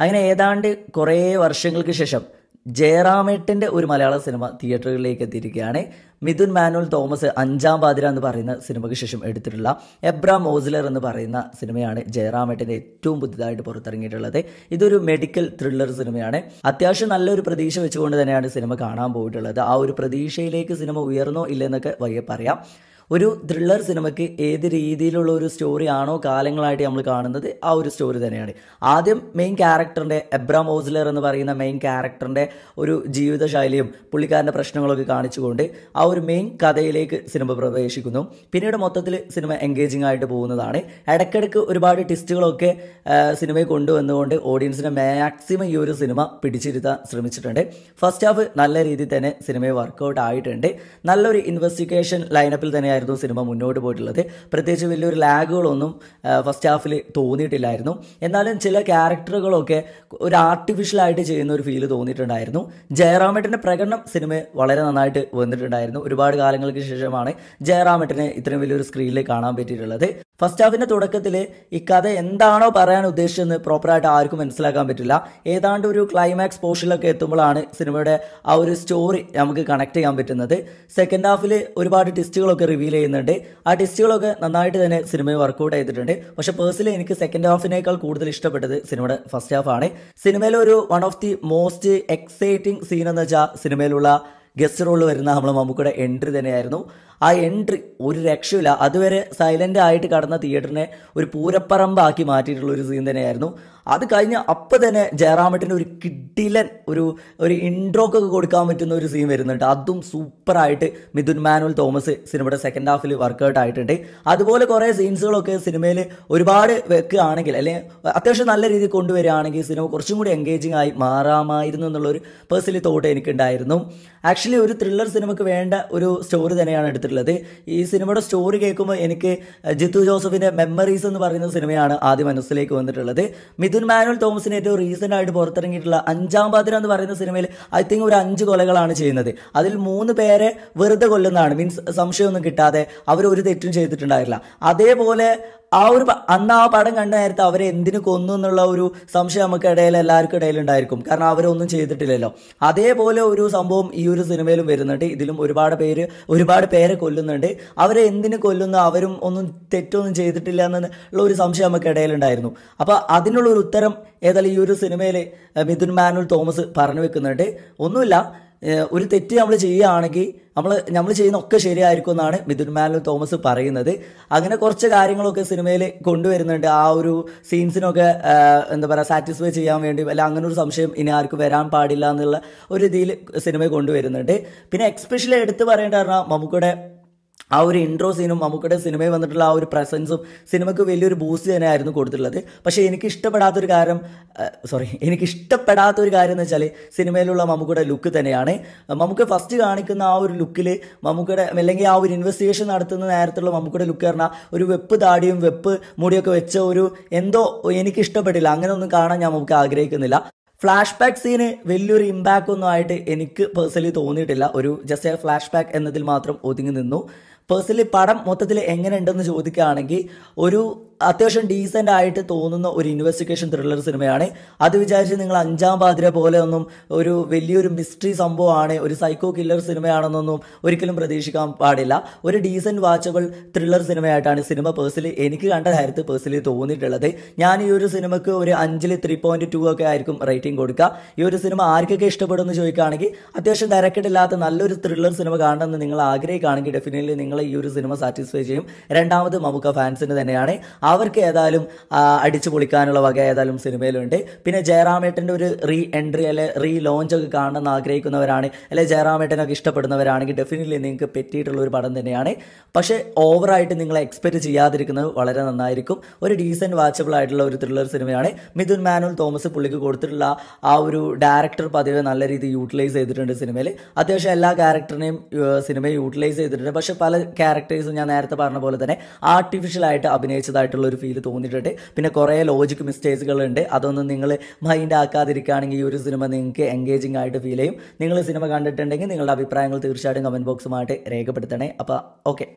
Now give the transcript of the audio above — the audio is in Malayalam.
അങ്ങനെ ഏതാണ്ട് കുറേ വർഷങ്ങൾക്ക് ശേഷം ജയറാമേട്ടൻ്റെ ഒരു മലയാള സിനിമ തിയേറ്ററുകളിലേക്ക് എത്തിയിരിക്കുകയാണ് മിഥുൻ മാനുവൽ തോമസ് അഞ്ചാം പാതിര എന്ന് പറയുന്ന സിനിമയ്ക്ക് ശേഷം എടുത്തിട്ടുള്ള എബ്രാം ഓസ്ലർ എന്ന് പറയുന്ന സിനിമയാണ് ജയറാമേട്ടൻ്റെ ഏറ്റവും പുതുതായിട്ട് പുറത്തിറങ്ങിയിട്ടുള്ളത് ഇതൊരു മെഡിക്കൽ ത്രില്ലർ സിനിമയാണ് അത്യാവശ്യം നല്ലൊരു പ്രതീക്ഷ വെച്ചുകൊണ്ട് തന്നെയാണ് സിനിമ കാണാൻ പോയിട്ടുള്ളത് ആ ഒരു പ്രതീക്ഷയിലേക്ക് സിനിമ ഉയർന്നോ ഇല്ലെന്നൊക്കെ വയ്യ പറയാം ഒരു ത്രില്ലർ സിനിമയ്ക്ക് ഏത് രീതിയിലുള്ള ഒരു സ്റ്റോറി ആണോ കാലങ്ങളായിട്ട് നമ്മൾ കാണുന്നത് ആ ഒരു സ്റ്റോറി തന്നെയാണ് ആദ്യം മെയിൻ ക്യാരക്ടറിൻ്റെ എബ്രാം ഓസ്ലർ എന്ന് പറയുന്ന മെയിൻ ക്യാരക്ടറിൻ്റെ ഒരു ജീവിതശൈലിയും പുള്ളിക്കാരൻ്റെ പ്രശ്നങ്ങളൊക്കെ കാണിച്ചുകൊണ്ട് ആ ഒരു മെയിൻ കഥയിലേക്ക് സിനിമ പ്രവേശിക്കുന്നു പിന്നീട് മൊത്തത്തിൽ സിനിമ എൻഗേജിംഗ് ആയിട്ട് പോകുന്നതാണ് ഇടയ്ക്കിടയ്ക്ക് ഒരുപാട് ട്വിസ്റ്റുകളൊക്കെ സിനിമയിൽ കൊണ്ടുവന്നുകൊണ്ട് ഓഡിയൻസിനെ മാക്സിമം ഈ ഒരു സിനിമ പിടിച്ചിരുത്താൻ ശ്രമിച്ചിട്ടുണ്ട് ഫസ്റ്റ് ഹാഫ് നല്ല രീതിയിൽ തന്നെ സിനിമയെ വർക്കൗട്ട് ആയിട്ടുണ്ട് നല്ലൊരു ഇൻവെസ്റ്റിഗേഷൻ ലൈനപ്പിൽ തന്നെയായിരുന്നു സിനിമ മുന്നോട്ട് പോയിട്ടുള്ളത് പ്രത്യേകിച്ച് വലിയൊരു ലാഗുകളൊന്നും ഫസ്റ്റ് ഹാഫിൽ തോന്നിയിട്ടില്ലായിരുന്നു എന്നാലും ചില ക്യാരക്ടറുകളൊക്കെ ഒരു ആർട്ടിഫിഷ്യലായിട്ട് ചെയ്യുന്ന ഒരു ഫീല് തോന്നിയിട്ടുണ്ടായിരുന്നു ജയറാമേട്ടൻ്റെ പ്രകടനം സിനിമ വളരെ നന്നായിട്ട് വന്നിട്ടുണ്ടായിരുന്നു ഒരുപാട് കാലങ്ങൾക്ക് ശേഷമാണ് ജയറാമേട്ടനെ ഇത്രയും വലിയൊരു സ്ക്രീനിൽ കാണാൻ പറ്റിയിട്ടുള്ളത് ഫസ്റ്റ് ഹാഫിന്റെ തുടക്കത്തിൽ ഈ കഥ എന്താണോ പറയാൻ ഉദ്ദേശിച്ചതെന്ന് പ്രോപ്പറായിട്ട് ആർക്കും മനസ്സിലാക്കാൻ പറ്റില്ല ഏതാണ്ട് ഒരു ക്ലൈമാക്സ് പോർഷനിലൊക്കെ എത്തുമ്പോഴാണ് സിനിമയുടെ ആ ഒരു സ്റ്റോറി നമുക്ക് കണക്ട് ചെയ്യാൻ പറ്റുന്നത് സെക്കൻഡ് ഹാഫിൽ ഒരുപാട് ടെസ്റ്റുകളൊക്കെ റിവീൽ ചെയ്യുന്നുണ്ട് ആ ടെസ്റ്റുകളൊക്കെ നന്നായിട്ട് തന്നെ സിനിമയെ വർക്കൗട്ട് ചെയ്തിട്ടുണ്ട് പക്ഷേ പേഴ്സണലി എനിക്ക് സെക്കൻഡ് ഹാഫിനേക്കാൾ കൂടുതൽ ഇഷ്ടപ്പെട്ടത് സിനിമയുടെ ഫസ്റ്റ് ഹാഫാണ് സിനിമയിലെ ഒരു one of the most exciting scene എന്ന് വെച്ചാൽ സിനിമയിലുള്ള ഗസ്റ്റ് റോളിൽ വരുന്ന നമ്മളെ മമ്മൂക്കയുടെ എൻട്രി തന്നെയായിരുന്നു ആ എൻട്രി ഒരു രക്ഷയില്ല അതുവരെ സൈലന്റ് ആയിട്ട് കടന്ന തിയേറ്ററിനെ ഒരു പൂരപ്പറമ്പാക്കി മാറ്റിയിട്ടുള്ള ഒരു സീൻ തന്നെയായിരുന്നു അത് കഴിഞ്ഞ് അപ്പം തന്നെ ജയറാമേട്ടന് ഒരു കിഡിലൻ ഒരു ഒരു ഇൻട്രോക്ക് ഒക്കെ കൊടുക്കാൻ പറ്റുന്ന ഒരു സീൻ വരുന്നുണ്ട് അതും സൂപ്പറായിട്ട് മിഥുൻ മാനുവൽ തോമസ് സിനിമയുടെ സെക്കൻഡ് ഹാഫിൽ വർക്കൗട്ട് ആയിട്ടുണ്ട് അതുപോലെ കുറേ സീൻസുകളൊക്കെ സിനിമയിൽ ഒരുപാട് വെക്കുകയാണെങ്കിൽ അല്ലെങ്കിൽ അത്യാവശ്യം നല്ല രീതിയിൽ കൊണ്ടുവരികയാണെങ്കിൽ സിനിമ കുറച്ചും കൂടി എൻഗേജിങ് ആയി മാറാമായിരുന്നു എന്നുള്ളൊരു പേഴ്സണലി തോട്ട് എനിക്കുണ്ടായിരുന്നു ആക്ച്വലി ഒരു ത്രില്ലർ സിനിമയ്ക്ക് വേണ്ട ഒരു സ്റ്റോറി തന്നെയാണ് എടുത്തിട്ടുള്ളത് ഈ സിനിമയുടെ സ്റ്റോറി കേൾക്കുമ്പോൾ എനിക്ക് ജിത്തു ജോസഫിന്റെ മെമ്മറീസ് എന്ന് പറയുന്ന സിനിമയാണ് ആദ്യം മനസ്സിലേക്ക് വന്നിട്ടുള്ളത് മിഥുൻ മാനുവൽ തോമസിന് ഏറ്റവും റീസെന്റ് ആയിട്ട് പുറത്തിറങ്ങിയിട്ടുള്ള അഞ്ചാം പാതിര എന്ന് പറയുന്ന സിനിമയിൽ ഐ തിങ്ക് ഒരു അഞ്ച് കൊലകളാണ് ചെയ്യുന്നത് അതിൽ മൂന്ന് പേരെ വെറുതെ കൊല്ലുന്നതാണ് മീൻസ് സംശയമൊന്നും കിട്ടാതെ അവർ ഒരു തെറ്റും ചെയ്തിട്ടുണ്ടായില്ല അതേപോലെ ആ ഒരു അന്ന് ആ പടം കണ്ട നേരത്തെ അവരെ എന്തിനു കൊന്നു എന്നുള്ള ഒരു സംശയം നമുക്ക് ഇടയിൽ എല്ലാവർക്കും ഇടയിൽ ഉണ്ടായിരിക്കും കാരണം അവരൊന്നും ചെയ്തിട്ടില്ലല്ലോ അതേപോലെ ഒരു സംഭവം ഈ ഒരു സിനിമയിലും വരുന്നുണ്ട് ഇതിലും ഒരുപാട് പേര് ഒരുപാട് പേരെ കൊല്ലുന്നുണ്ട് അവരെ എന്തിനു കൊല്ലുന്നു അവരും ഒന്നും തെറ്റൊന്നും ചെയ്തിട്ടില്ല എന്നുള്ള ഒരു സംശയം നമുക്ക് ഇടയിലുണ്ടായിരുന്നു അപ്പോൾ അതിനുള്ള ഒരു ഉത്തരം ഏതായാലും ഈ ഒരു സിനിമയിൽ മിഥുൻ മാനുവൽ തോമസ് പറഞ്ഞു വെക്കുന്നുണ്ട് ഒന്നുമില്ല ഒരു തെറ്റ് നമ്മൾ ചെയ്യുകയാണെങ്കിൽ നമ്മൾ നമ്മൾ ചെയ്യുന്ന ഒക്കെ ശരിയായിരിക്കും എന്നാണ് മിഥുൻ മാനുവൽ തോമസ് പറയുന്നത് അങ്ങനെ കുറച്ച് കാര്യങ്ങളൊക്കെ സിനിമയിൽ കൊണ്ടുവരുന്നുണ്ട് ആ ഒരു സീൻസിനൊക്കെ എന്താ പറയുക സാറ്റിസ്ഫൈ ചെയ്യാൻ വേണ്ടി അല്ല അങ്ങനെ ഒരു സംശയം ഇനി ആർക്കും വരാൻ പാടില്ല എന്നുള്ള ഒരു രീതിയിൽ സിനിമ കൊണ്ടുവരുന്നുണ്ട് പിന്നെ എക്സ്പെഷ്യലി എടുത്തു പറയേണ്ട പറഞ്ഞാൽ നമുക്കിവിടെ ആ ഒരു ഇൻട്രോ സീനും നമുക്കിടെ സിനിമയിൽ വന്നിട്ടുള്ള ആ ഒരു പ്രസൻസും സിനിമയ്ക്ക് വലിയൊരു ബൂസ്റ്റ് തന്നെയായിരുന്നു കൊടുത്തിട്ടുള്ളത് പക്ഷേ എനിക്ക് ഇഷ്ടപ്പെടാത്തൊരു കാര്യം സോറി എനിക്ക് ഇഷ്ടപ്പെടാത്ത ഒരു കാര്യം എന്ന് വെച്ചാൽ സിനിമയിലുള്ള മമ്മൂക്കയുടെ ലുക്ക് തന്നെയാണ് നമുക്ക് ഫസ്റ്റ് കാണിക്കുന്ന ആ ഒരു ലുക്കിൽ മമ്മൂക്കയുടെ അല്ലെങ്കിൽ ആ ഒരു ഇൻവെസ്റ്റിഗേഷൻ നടത്തുന്ന നേരത്തുള്ള മമ്മൂക്കയുടെ ലുക്ക് പറഞ്ഞാൽ ഒരു വെപ്പ് താടിയും വെപ്പ് മുടിയൊക്കെ വെച്ച ഒരു എന്തോ എനിക്ക് ഇഷ്ടപ്പെട്ടില്ല അങ്ങനെ ഒന്നും കാണാൻ ഞാൻ നമുക്ക് ആഗ്രഹിക്കുന്നില്ല ഫ്ലാഷ് ബാക്ക് സീന് വലിയൊരു ഇമ്പാക്റ്റ് ഒന്നും ആയിട്ട് എനിക്ക് പേഴ്സണലി തോന്നിയിട്ടില്ല ഒരു ജസ്റ്റ് ഫ്ലാഷ് ബാക്ക് എന്നതിൽ മാത്രം ഒതുങ്ങി നിന്നു പേഴ്സണലി പടം മൊത്തത്തിൽ എങ്ങനെ ഉണ്ടെന്ന് ചോദിക്കുകയാണെങ്കിൽ ഒരു അത്യാവശ്യം ഡീസൻ്റ് ആയിട്ട് തോന്നുന്ന ഒരു ഇൻവെസ്റ്റിഗേഷൻ ത്രില്ലർ സിനിമയാണ് അത് വിചാരിച്ച് നിങ്ങൾ അഞ്ചാം പാതിര പോലെ ഒന്നും ഒരു വലിയൊരു മിസ്റ്ററി സംഭവമാണ് ഒരു സൈക്കോ കില്ലർ സിനിമയാണെന്നൊന്നും ഒരിക്കലും പ്രതീക്ഷിക്കാൻ പാടില്ല ഒരു ഡീസൻറ്റ് വാച്ചബിൾ ത്രില്ലർ സിനിമയായിട്ടാണ് സിനിമ പേഴ്സണലി എനിക്ക് കണ്ട കാര്യത്തിൽ പേഴ്സണലി തോന്നിയിട്ടുള്ളത് ഞാൻ ഈ ഒരു സിനിമയ്ക്ക് ഒരു അഞ്ചിൽ ത്രീ പോയിന്റ് ടു ഒക്കെ ആയിരിക്കും റേറ്റിംഗ് കൊടുക്കുക ഈ ഒരു സിനിമ ആർക്കൊക്കെ ഇഷ്ടപ്പെടുമെന്ന് ചോദിക്കുകയാണെങ്കിൽ അത്യാവശ്യം തിരക്കിട്ടില്ലാത്ത നല്ലൊരു ത്രില്ലർ സിനിമ കാണണമെന്ന് നിങ്ങൾ ആഗ്രഹിക്കുകയാണെങ്കിൽ ഡെഫിനറ്റ്ലി നിങ്ങൾ ഈ ഒരു സിനിമ സാറ്റിസ്ഫൈ ചെയ്യും രണ്ടാമത് മമുക്ക ഫാൻസിന് തന്നെയാണ് അവർക്ക് ഏതായാലും അടിച്ചു പൊളിക്കാനുള്ള വക ഏതായാലും സിനിമയിലുണ്ട് പിന്നെ ജയറാമേട്ടൻ്റെ ഒരു റീ എൻട്രി അല്ലെ റീ ലോഞ്ച് ഒക്കെ കാണണമെന്ന് ആഗ്രഹിക്കുന്നവരാണ് അല്ലെ ജയറാമേട്ടനൊക്കെ ഇഷ്ടപ്പെടുന്നവരാണെങ്കിൽ ഡെഫിനറ്റ്ലി നിങ്ങൾക്ക് പറ്റിയിട്ടുള്ള ഒരു പടം തന്നെയാണ് പക്ഷേ ഓവറായിട്ട് നിങ്ങൾ എക്സ്പെക്ട് ചെയ്യാതിരിക്കുന്നത് വളരെ നന്നായിരിക്കും ഒരു ഡീസൻറ്റ് വാച്ചബിൾ ആയിട്ടുള്ള ഒരു ത്രില്ലർ സിനിമയാണ് മിഥുൻ മാനുവൽ തോമസ് പുള്ളിക്ക് കൊടുത്തിട്ടുള്ള ആ ഒരു ഡയറക്ടർ പതിവ് നല്ല രീതിയിൽ യൂട്ടിലൈസ് ചെയ്തിട്ടുണ്ട് സിനിമയിൽ അത്യാവശ്യം എല്ലാ ക്യാരക്ടറിനെയും സിനിമയെ യൂട്ടിലൈസ് ചെയ്തിട്ടുണ്ട് പക്ഷേ പല ക്യാരക്ടേഴ്സും ഞാൻ നേരത്തെ പറഞ്ഞ പോലെ തന്നെ ആർട്ടിഫിഷ്യൽ ആയിട്ട് അഭിനയിച്ചതായിട്ടുള്ള ഒരു ഫീൽ തോന്നിയിട്ടുണ്ട് പിന്നെ കുറേ ലോജിക് മിസ്റ്റേക്സുകൾ ഉണ്ട് അതൊന്നും നിങ്ങൾ മൈൻഡ് ആക്കാതിരിക്കുകയാണെങ്കിൽ ഈ ഒരു സിനിമ നിങ്ങൾക്ക് എൻഗേജിങ് ആയിട്ട് ഫീൽ ചെയ്യും നിങ്ങൾ സിനിമ കണ്ടിട്ടുണ്ടെങ്കിൽ നിങ്ങളുടെ അഭിപ്രായങ്ങൾ തീർച്ചയായിട്ടും കമൻറ്റ് ബോക്സുമായിട്ട് രേഖപ്പെടുത്തണേ അപ്പോൾ ഓക്കെ